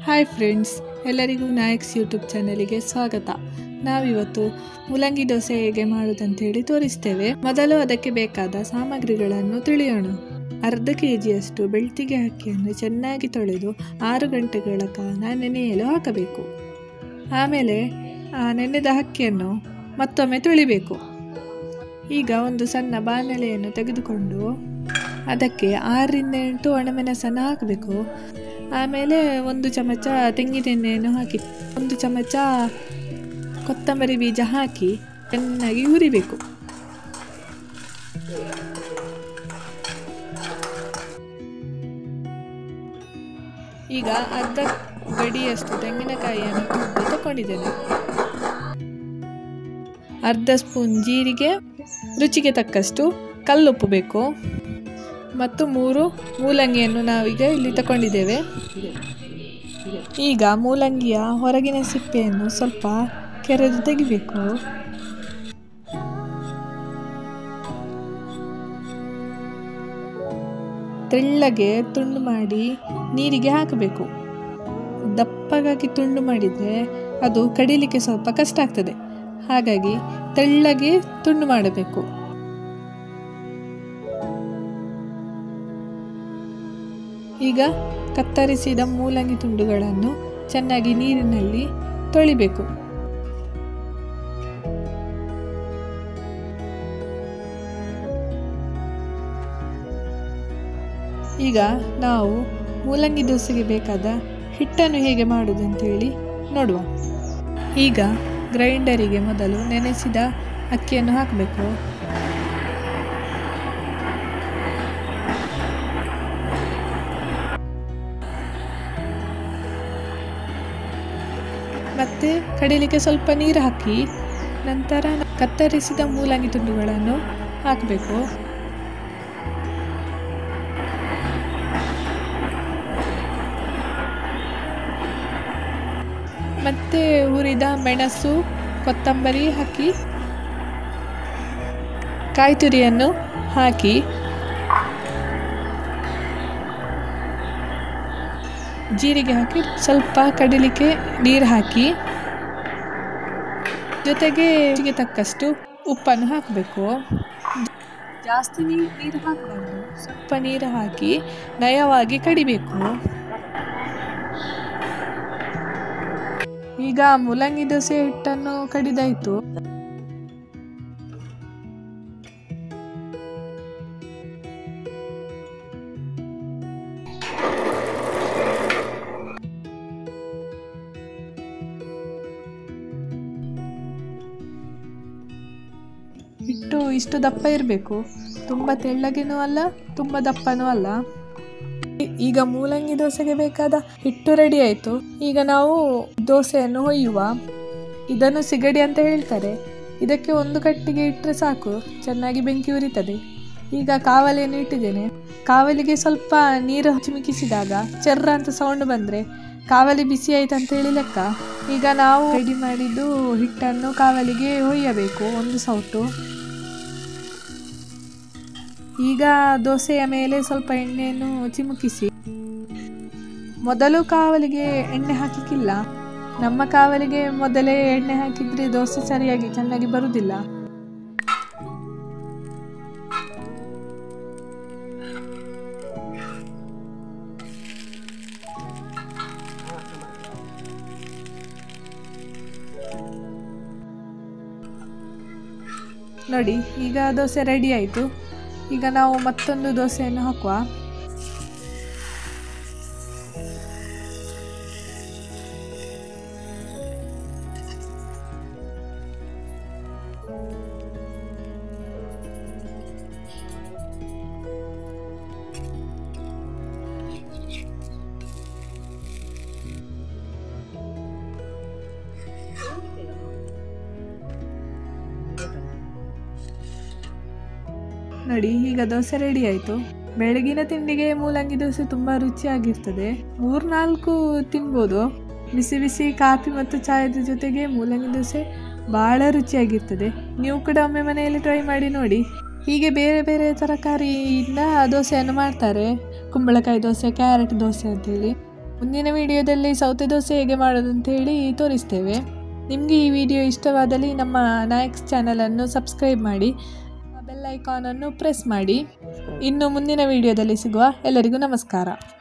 hi friends ಎಲ್ಲರಿಗೂ ನಾಯಕ್ಸ್ YouTube ಚಾನಲಿಗೆ ಸ್ವಾಗತ ನಾವಿವತ್ತು ಮುಲಂಗಿ ದೋಸೆ ಹೇಗೆ ಮಾಡುವುದಂತೇಳಿ ತೋರಿಸ್ತೇವೆ ಮೊದಲು ಅದಕ್ಕೆ ಬೇಕಾದ ಸಾಮಗ್ರಿಗಳನ್ನು ತಿಳಿಯೋಣ ಅರ್ಧ ಕೆ ಜಿಯಷ್ಟು ಬೆಳ್ತಿಗೆ ಅಕ್ಕಿಯನ್ನು ಚೆನ್ನಾಗಿ ತೊಳೆದು ಆರು ಗಂಟೆಗಳ ಕಾಲ ನೆನೆಯಲು ಹಾಕಬೇಕು ಆಮೇಲೆ ಆ ನೆನೆದ ಅಕ್ಕಿಯನ್ನು ಮತ್ತೊಮ್ಮೆ ತೊಳಿಬೇಕು ಈಗ ಒಂದು ಸಣ್ಣ ಬಾಣಲೆಯನ್ನು ತೆಗೆದುಕೊಂಡು ಅದಕ್ಕೆ ಆರರಿಂದ ಎಂಟು ಒಣಮೆಣಸನ್ನು ಹಾಕಬೇಕು ಆಮೇಲೆ ಒಂದು ಚಮಚ ತೆಂಗಿನೆಣ್ಣೆಯನ್ನು ಹಾಕಿ ಒಂದು ಚಮಚ ಕೊತ್ತಂಬರಿ ಬೀಜ ಹಾಕಿ ಚೆನ್ನಾಗಿ ಹುರಿಬೇಕು ಈಗ ಅರ್ಧ ಗಡಿಯಷ್ಟು ತೆಂಗಿನಕಾಯಿಯನ್ನು ತುರಿದು ತಗೊಂಡಿದ್ದೇನೆ ಅರ್ಧ ಸ್ಪೂನ್ ಜೀರಿಗೆ ರುಚಿಗೆ ತಕ್ಕಷ್ಟು ಕಲ್ಲುಪ್ಪು ಬೇಕು ಮತ್ತು ಮೂರು ಮೂಲಂಗಿಯನ್ನು ನಾವೀಗ ಇಲ್ಲಿ ತಗೊಂಡಿದ್ದೇವೆ ಈಗ ಮೂಲಂಗಿಯ ಹೊರಗಿನ ಸಿಪ್ಪೆಯನ್ನು ಸ್ವಲ್ಪ ಕೆರೆದು ತೆಗಿಬೇಕು ತೆಳ್ಳಗೆ ತುಂಡು ಮಾಡಿ ನೀರಿಗೆ ಹಾಕಬೇಕು ದಪ್ಪಗಾಗಿ ತುಂಡು ಮಾಡಿದರೆ ಅದು ಕಡಿಲಿಕ್ಕೆ ಸ್ವಲ್ಪ ಕಷ್ಟ ಆಗ್ತದೆ ಹಾಗಾಗಿ ತೆಳ್ಳಗೆ ತುಂಡು ಮಾಡಬೇಕು ಈಗ ಕತ್ತರಿಸಿದ ಮೂಲಂಗಿ ತುಂಡುಗಳನ್ನು ಚೆನ್ನಾಗಿ ನೀರಿನಲ್ಲಿ ತೊಳಿಬೇಕು ಈಗ ನಾವು ಮೂಲಂಗಿ ದೋಸೆಗೆ ಬೇಕಾದ ಹಿಟ್ಟನ್ನು ಹೇಗೆ ಮಾಡುವುದಂತೇಳಿ ನೋಡುವ ಈಗ ಗ್ರೈಂಡರಿಗೆ ಮೊದಲು ನೆನೆಸಿದ ಅಕ್ಕಿಯನ್ನು ಹಾಕಬೇಕು ಮತ್ತೆ ಕಡಿಲಿಕ್ಕೆ ಸ್ವಲ್ಪ ನೀರು ಹಾಕಿ ನಂತರ ಕತ್ತರಿಸಿದ ಮೂಲಂಗಿ ತುಂಡುಗಳನ್ನು ಹಾಕಬೇಕು ಮತ್ತೆ ಹುರಿದ ಮೆಣಸು ಕೊತ್ತಂಬರಿ ಹಾಕಿ ಕಾಯಿ ತುರಿಯನ್ನು ಹಾಕಿ ಜೀರಿಗೆ ಹಾಕಿ ಸ್ವಲ್ಪ ಕಡಿಲಿಕ್ಕೆ ನೀರು ಹಾಕಿ ಜೊತೆಗೆ ರುಚಿಗೆ ತಕ್ಕಷ್ಟು ಉಪ್ಪನ್ನು ಹಾಕಬೇಕು ಜಾಸ್ತಿ ನೀರು ನೀರು ಹಾಕಬಾರ್ದು ಸ್ವಲ್ಪ ನೀರು ಹಾಕಿ ನಯವಾಗಿ ಕಡಿಬೇಕು ಈಗ ಮುಲಂಗಿ ದೋಸೆ ಹಿಟ್ಟನ್ನು ಕಡಿದಾಯಿತು ಹಿಟ್ಟು ಇಷ್ಟು ದಪ್ಪ ಇರಬೇಕು ತುಂಬ ತೆಳ್ಳಗೆನೂ ಅಲ್ಲ ತುಂಬ ದಪ್ಪನೂ ಅಲ್ಲ ಈಗ ಮೂಲಂಗಿ ದೋಸೆಗೆ ಬೇಕಾದ ಹಿಟ್ಟು ರೆಡಿ ಆಯಿತು ಈಗ ನಾವು ದೋಸೆಯನ್ನು ಹೊಯ್ಯುವ ಇದನ್ನು ಸಿಗಡಿ ಅಂತ ಹೇಳ್ತಾರೆ ಇದಕ್ಕೆ ಒಂದು ಕಟ್ಟಿಗೆ ಇಟ್ಟರೆ ಸಾಕು ಚೆನ್ನಾಗಿ ಬೆಂಕಿ ಉರಿತದೆ ಈಗ ಕಾವಲಿಯನ್ನು ಇಟ್ಟಿದ್ದೇನೆ ಕಾವಲಿಗೆ ಸ್ವಲ್ಪ ನೀರು ಚಿಮುಕಿಸಿದಾಗ ಚೆರ್ರ ಅಂತ ಸೌಂಡ್ ಬಂದರೆ ಕಾವಲಿ ಬಿಸಿ ಆಯ್ತು ಅಂತ ಹೇಳಿ ಲೆಕ್ಕ ಈಗ ನಾವು ರೆಡಿ ಮಾಡಿದ್ದು ಹಿಟ್ಟನ್ನು ಕಾವಲಿಗೆ ಹೊಯ್ಯಬೇಕು ಒಂದು ಸೌಟು ಈಗ ದೋಸೆಯ ಮೇಲೆ ಸ್ವಲ್ಪ ಎಣ್ಣೆಯನ್ನು ಚಿಮುಕಿಸಿ ಮೊದಲು ಕಾವಲಿಗೆ ಎಣ್ಣೆ ಹಾಕಲಿಕ್ಕಿಲ್ಲ ನಮ್ಮ ಕಾವಲಿಗೆ ಮೊದಲೇ ಎಣ್ಣೆ ಹಾಕಿದ್ರೆ ದೋಸೆ ಸರಿಯಾಗಿ ಚೆನ್ನಾಗಿ ಬರುವುದಿಲ್ಲ ನೋಡಿ ಈಗ ದೋಸೆ ರೆಡಿ ಆಯಿತು ಈಗ ನಾವು ಮತ್ತೊಂದು ದೋಸೆಯನ್ನು ಹಾಕುವ ನೋಡಿ ಈಗ ದೋಸೆ ರೆಡಿ ಆಯಿತು ಬೆಳಗಿನ ತಿಂಡಿಗೆ ಮೂಲಂಗಿ ದೋಸೆ ತುಂಬ ರುಚಿಯಾಗಿರ್ತದೆ ಮೂರ್ನಾಲ್ಕು ತಿನ್ಬೋದು ಬಿಸಿ ಬಿಸಿ ಕಾಫಿ ಮತ್ತು ಚಾಯದ ಜೊತೆಗೆ ಮೂಲಂಗಿ ದೋಸೆ ಭಾಳ ರುಚಿಯಾಗಿರ್ತದೆ ನೀವು ಕೂಡ ಒಮ್ಮೆ ಮನೆಯಲ್ಲಿ ಟ್ರೈ ಮಾಡಿ ನೋಡಿ ಹೀಗೆ ಬೇರೆ ಬೇರೆ ತರಕಾರಿಯಿಂದ ದೋಸೆಯನ್ನು ಮಾಡ್ತಾರೆ ಕುಂಬಳಕಾಯಿ ದೋಸೆ ಕ್ಯಾರೆಟ್ ದೋಸೆ ಅಂತೇಳಿ ಮುಂದಿನ ವಿಡಿಯೋದಲ್ಲಿ ಸೌತೆ ದೋಸೆ ಹೇಗೆ ಮಾಡೋದು ಅಂತ ಹೇಳಿ ತೋರಿಸ್ತೇವೆ ನಿಮಗೆ ಈ ವಿಡಿಯೋ ಇಷ್ಟವಾದಲ್ಲಿ ನಮ್ಮ ನಾಯಕ್ಸ್ ಚಾನಲನ್ನು ಸಬ್ಸ್ಕ್ರೈಬ್ ಮಾಡಿ ಬೆಲ್ ಐಕಾನನ್ನು ಪ್ರೆಸ್ ಮಾಡಿ ಇನ್ನು ಮುಂದಿನ ವಿಡಿಯೋದಲ್ಲಿ ಸಿಗುವ ಎಲ್ಲರಿಗೂ ನಮಸ್ಕಾರ